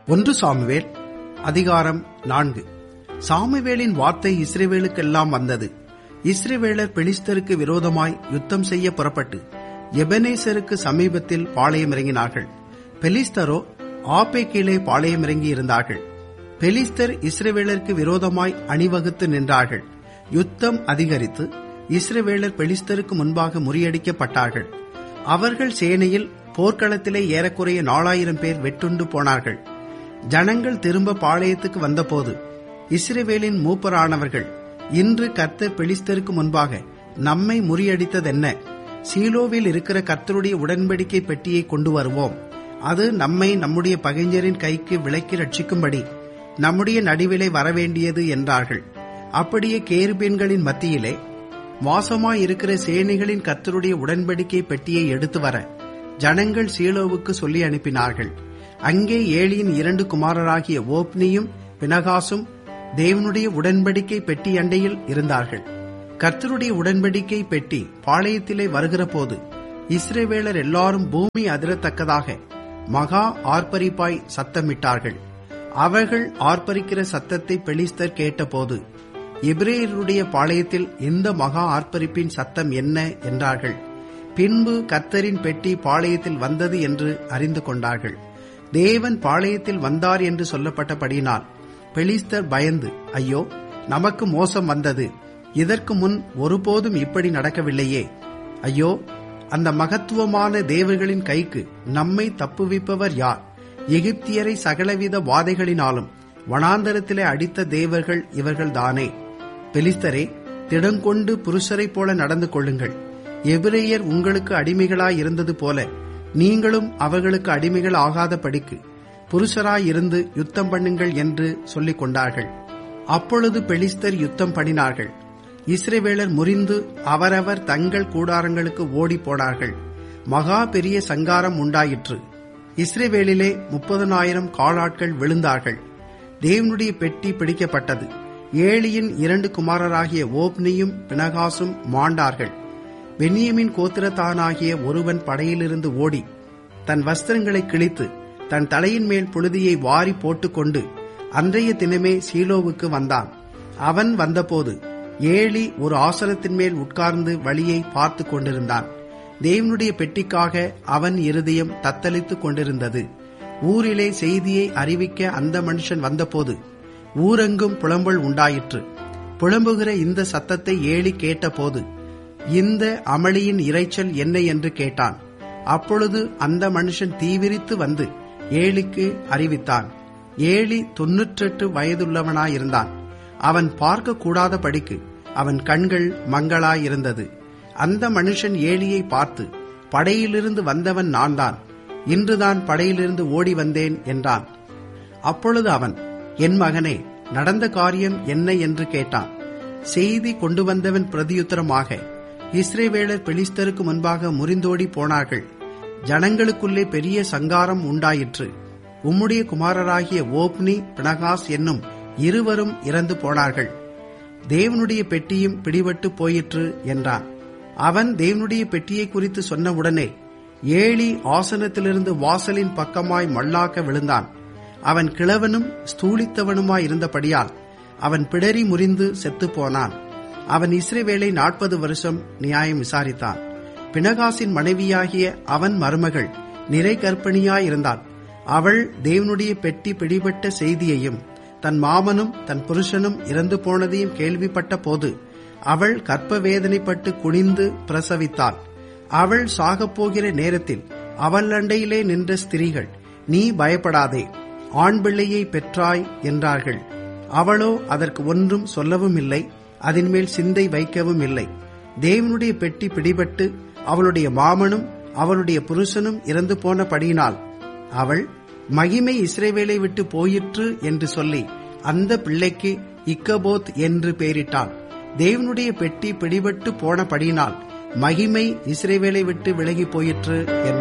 ஒன்று சாமுவேல் அதிகாரம் நான்கு சாமுவேலின் வார்த்தை இஸ்ரேவேலுக்கெல்லாம் வந்தது இஸ்ரேவேலர் பெலிஸ்தருக்கு விரோதமாய் யுத்தம் செய்ய புறப்பட்டு எபனேசருக்கு சமீபத்தில் பாளையமிறங்கினார்கள் பெலிஸ்தரோ ஆப்பேக்கிலே பாளையமிறங்கி இருந்தார்கள் பெலிஸ்தர் இஸ்ரேவேலருக்கு விரோதமாய் அணிவகுத்து நின்றார்கள் யுத்தம் அதிகரித்து இஸ்ரேவேலர் பெலிஸ்தருக்கு முன்பாக முறியடிக்கப்பட்டார்கள் அவர்கள் சேனையில் போர்க்களத்திலே ஏறக்குறைய நாலாயிரம் பேர் வெட்டுண்டு போனார்கள் ஜனங்கள் திரும்ப பாளையத்துக்கு வந்தபோது இஸ்ரேவேலின் மூப்பரானவர்கள் இன்று கர்த்தர் பெலிஸ்தருக்கு முன்பாக நம்மை முறியடித்ததென்ன சீலோவில் இருக்கிற கர்த்தருடைய உடன்படிக்கை பெட்டியை கொண்டு வருவோம் அது நம்மை நம்முடைய பகைஞரின் கைக்கு விலக்கி ரட்சிக்கும்படி நம்முடைய நடுவிலே வரவேண்டியது என்றார்கள் அப்படியே கேருபீன்களின் மத்தியிலே வாசமாயிருக்கிற சேனைகளின் கர்த்தருடைய உடன்படிக்கை பெட்டியை எடுத்து வர ஜனங்கள் சீலோவுக்கு சொல்லி அனுப்பினார்கள் அங்கே ஏலியின் இரண்டு குமாரராகிய ஓப்னியும் பினகாசும் தேவனுடைய உடன்படிக்கை பெட்டி அண்டையில் இருந்தார்கள் கர்த்தருடைய உடன்படிக்கை பெட்டி பாளையத்திலே வருகிற போது இஸ்ரேவேலர் எல்லாரும் பூமி அதிரத்தக்கதாக மகா ஆர்ப்பரிப்பாய் சத்தமிட்டார்கள் அவர்கள் ஆர்ப்பரிக்கிற சத்தத்தை பெலிஸ்தர் கேட்டபோது எபிரேயருடைய பாளையத்தில் இந்த மகா ஆர்ப்பரிப்பின் சத்தம் என்ன என்றார்கள் பின்பு கர்த்தரின் பெட்டி பாளையத்தில் வந்தது என்று அறிந்து கொண்டார்கள் தேவன் பாளையத்தில் வந்தார் என்று சொல்லப்பட்டபடியினால் பெலிஸ்தர் பயந்து ஐயோ நமக்கு மோசம் வந்தது இதற்கு முன் ஒருபோதும் இப்படி நடக்கவில்லையே ஐயோ அந்த மகத்துவமான தேவர்களின் கைக்கு நம்மை தப்புவிப்பவர் யார் எகிப்தியரை சகலவித வாதைகளினாலும் வனாந்தரத்திலே அடித்த தேவர்கள் இவர்கள்தானே பெலிஸ்தரே திடங்கொண்டு புருஷரைப் போல நடந்து கொள்ளுங்கள் எபிரேயர் உங்களுக்கு அடிமைகளாய் இருந்தது போல நீங்களும் அவர்களுக்கு அடிமைகள் ஆகாத படிக்கு புருஷராயிருந்து யுத்தம் பண்ணுங்கள் என்று சொல்லிக் கொண்டார்கள் அப்பொழுது பெலிஸ்தர் யுத்தம் பண்ணினார்கள் இஸ்ரேவேலர் முறிந்து அவரவர் தங்கள் கூடாரங்களுக்கு ஓடி போனார்கள் மகா பெரிய சங்காரம் உண்டாயிற்று இஸ்ரேவேலிலே முப்பதனாயிரம் காலாட்கள் விழுந்தார்கள் தேவனுடைய பெட்டி பிடிக்கப்பட்டது ஏழியின் இரண்டு குமாரராகிய ஓப்னியும் பினகாசும் மாண்டார்கள் பென்யமின் கோத்திரத்தானாகிய ஒருவன் படையிலிருந்து ஓடி தன் வஸ்திரங்களை கிழித்து தன் தலையின் மேல் புழுதியை வாரி போட்டுக்கொண்டு அன்றைய தினமே சீலோவுக்கு வந்தான் அவன் வந்தபோது ஏழி ஒரு ஆசனத்தின் மேல் உட்கார்ந்து வழியை பார்த்து கொண்டிருந்தான் தேவனுடைய பெட்டிக்காக அவன் இருதயம் தத்தளித்துக் கொண்டிருந்தது ஊரிலே செய்தியை அறிவிக்க அந்த மனுஷன் வந்தபோது ஊரெங்கும் புலம்பல் உண்டாயிற்று புலம்புகிற இந்த சத்தத்தை ஏழி கேட்டபோது இந்த அமளியின் இறைச்சல் என்ன என்று கேட்டான் அப்பொழுது அந்த மனுஷன் தீவிரித்து வந்து ஏழிக்கு அறிவித்தான் ஏழி தொன்னூற்றெட்டு வயதுள்ளவனாயிருந்தான் அவன் பார்க்க கூடாத படிக்கு அவன் கண்கள் மங்களாயிருந்தது அந்த மனுஷன் ஏழியை பார்த்து படையிலிருந்து வந்தவன் நான் தான் இன்றுதான் படையிலிருந்து ஓடி வந்தேன் என்றான் அப்பொழுது அவன் என் மகனே நடந்த காரியம் என்ன என்று கேட்டான் செய்தி கொண்டு வந்தவன் பிரதியுத்தரமாக இஸ்ரேவேலர் பெலிஸ்தருக்கு முன்பாக முறிந்தோடி போனார்கள் ஜனங்களுக்குள்ளே பெரிய சங்காரம் உண்டாயிற்று உம்முடைய குமாரராகிய ஓப்னி பினகாஸ் என்னும் இருவரும் இறந்து போனார்கள் தேவனுடைய பெட்டியும் பிடிபட்டு போயிற்று என்றான் அவன் தேவனுடைய பெட்டியை குறித்து சொன்னவுடனே ஏழி ஆசனத்திலிருந்து வாசலின் பக்கமாய் மல்லாக்க விழுந்தான் அவன் கிழவனும் ஸ்தூலித்தவனுமாயிருந்தபடியால் அவன் பிடரி முறிந்து செத்துப்போனான் அவன் இஸ்ரேவேலை நாற்பது வருஷம் நியாயம் விசாரித்தான் பினகாசின் மனைவியாகிய அவன் மருமகள் நிறை கற்பிணியாயிருந்தாள் அவள் தேவனுடைய பெட்டி பிடிபட்ட செய்தியையும் தன் மாமனும் தன் புருஷனும் இறந்து போனதையும் கேள்விப்பட்ட போது அவள் கற்ப வேதனைப்பட்டு குனிந்து பிரசவித்தாள் அவள் சாகப்போகிற நேரத்தில் அவள் அண்டையிலே நின்ற ஸ்திரீகள் நீ பயப்படாதே ஆண் பிள்ளையை பெற்றாய் என்றார்கள் அவளோ அதற்கு ஒன்றும் சொல்லவும் இல்லை அதன் மேல் சிந்தை வைக்கவும் இல்லை தேவனுடைய பெட்டி பிடிபட்டு அவளுடைய மாமனும் அவளுடைய புருஷனும் இறந்து போனபடியினால் அவள் மகிமை இஸ்ரேவேலை விட்டு போயிற்று என்று சொல்லி அந்த பிள்ளைக்கு இக்கபோத் என்று பெயரிட்டாள் தேவனுடைய பெட்டி பிடிபட்டு போனபடியினால் மகிமை இஸ்ரேவேலை விட்டு விலகி போயிற்று என்றார்